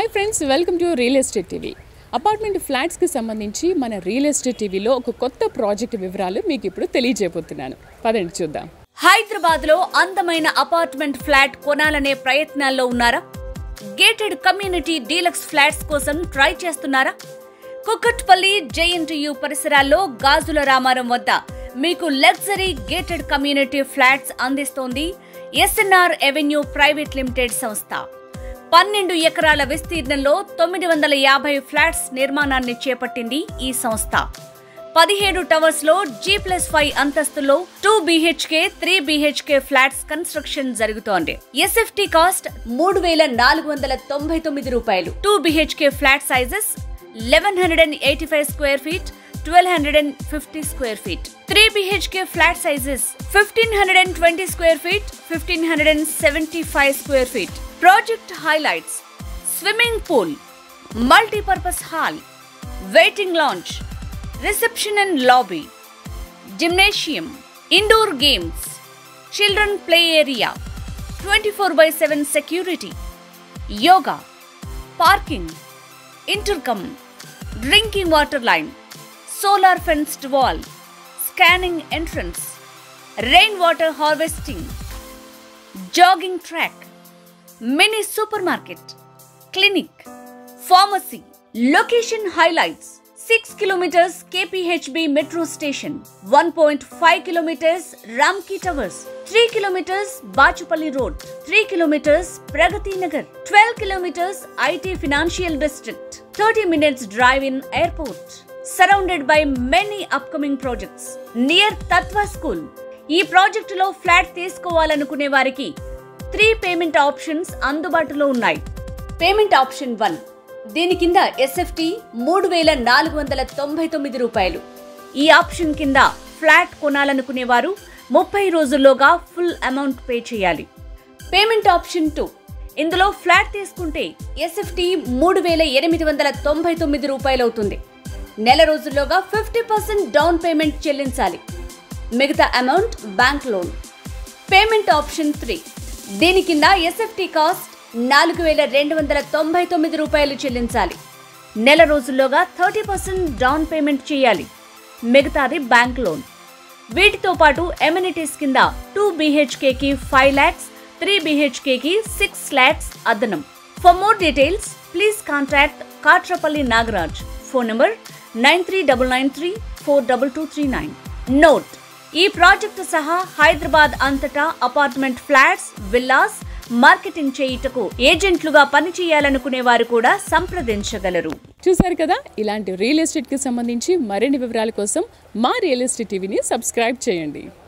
friends welcome to real estate TV apartment ఫ్లాట్స్కి సంబంధించి మన రియల్ ఎస్టేట్ టీవీలో ఒక కొత్త ప్రాజెక్ట్ వివరాలు మీకు ఇప్పుడు తెలియజేయబోతున్నాను పదండి చూద్దాం హైదరాబాద్ లో అందమైన అపార్ట్మెంట్ ఫ్లాట్ కొనాలనే ప్రయత్నాల్లో ఉన్నారా గేటెడ్ కమ్యూనిటీ డీలక్స్ ఫ్లాట్స్ కోసం ట్రై చేస్తున్నారా కుక్కట్పల్లి జేఎన్టీయు పరిసరాల్లో గాజుల రామారం వద్ద మీకు లగ్జరీ గేటెడ్ కమ్యూనిటీ ఫ్లాట్స్ అందిస్తోంది ఎస్ఎన్ఆర్ ఎవెన్యూ ప్రైవేట్ లిమిటెడ్ సంస్థ పన్నెండు ఎకరాల విస్తీర్ణంలో తొమ్మిది వందల యాభై ఫ్లాట్స్ నిర్మాణాన్ని చేపట్టింది ఈ సంస్థ పదిహేడు టవర్స్ లో జీ ప్లస్ ఫైవ్ అంతస్తులో two BHK three BHK flats construction జరుగుతోంది ఎస్ఎఫ్టీ కాస్ట్ మూడు వేల నాలుగు వందల తొంభై తొమ్మిది రూపాయలు two BHK flat sizes eleven hundred and eighty five square feet twelve hundred and fifty square feet three BHK flat sizes fifteen hundred and twenty square feet fifteen hundred and seventy five square feet project highlights swimming pool multipurpose hall waiting lounge reception and lobby జిమ్నేషియం indoor games children play area twenty four by seven security yoga parking intercom drinking water line solar fenced wall scanning entrance rain water harvesting jogging track mini super market clinic pharmacy location highlights six kilometres KPHB metro station one point five kilometres Ramky towers three kilometres Bachupally road three kilometres Pragathi Nagar twelve kilometres IT financial district thirty minutes drive in airport surrounded by many upcoming projects near Tattva school ఈ ప్రాజెక్టులో flat తీసుకోవాలనుకునే వారికి three payment options అందుబాటులో ఉన్నాయి payment option one దీని కింద SFT మూడు వేల నాలుగు వందల తొంభై తొమ్మిది రూపాయలు ఈ ఆప్షన్ కింద ఫ్లాట్ కొనాలనుకునే వారు ముప్పై రోజుల్లోగా ఫుల్ అమౌంట్ పే చేయాలి పేమెంట్ ఆప్షన్ టూ ఇందులో ఫ్లాట్ తీసుకుంటే ఎస్ఎఫ్టి మూడు వేల ఎనిమిది వందల తొంభై తొమ్మిది రూపాయలు అవుతుంది నెల రోజుల్లోగా ఫిఫ్టీ పర్సెంట్ డౌన్ పేమెంట్ చెల్లించాలి మిగతా amount bank loan payment option three దీని కింద ఎస్ఎఫ్టీ కాస్ట్ నాలుగు వేల రెండు వందల తొంభై తొమ్మిది రూపాయలు చెల్లించాలి నెల రోజుల్లోగా థర్టీ పర్సెంట్ డౌన్ పేమెంట్ చేయాలి మిగతాది బ్యాంక్ లోన్ వీటితో పాటు ఎమ్యూనిటీస్ కింద టూ బీహెచ్కేకి ఫైవ్ ల్యాక్స్ త్రీ బీహెచ్కేకి సిక్స్ ల్యాక్స్ అదనం for more details please contact Katrapalli Nagaraj phone number nine three double nine three four double two three nine note ఈ ప్రాజెక్టు సహా హైదరాబాద్ అంతటా అపార్ట్మెంట్ ఫ్లాట్స్ విల్లాస్ మార్కెటింగ్ చేయుటకు ఏజెంట్లుగా పనిచేయాలనుకునే వారు కూడా సంప్రదించగలరు చూసారు కదా ఇలాంటి రియల్ ఎస్టేట్కి సంబంధించి మరిన్ని వివరాల కోసం మా రియల్ ఎస్టేట్ టీవీని సబ్స్క్రైబ్ చేయండి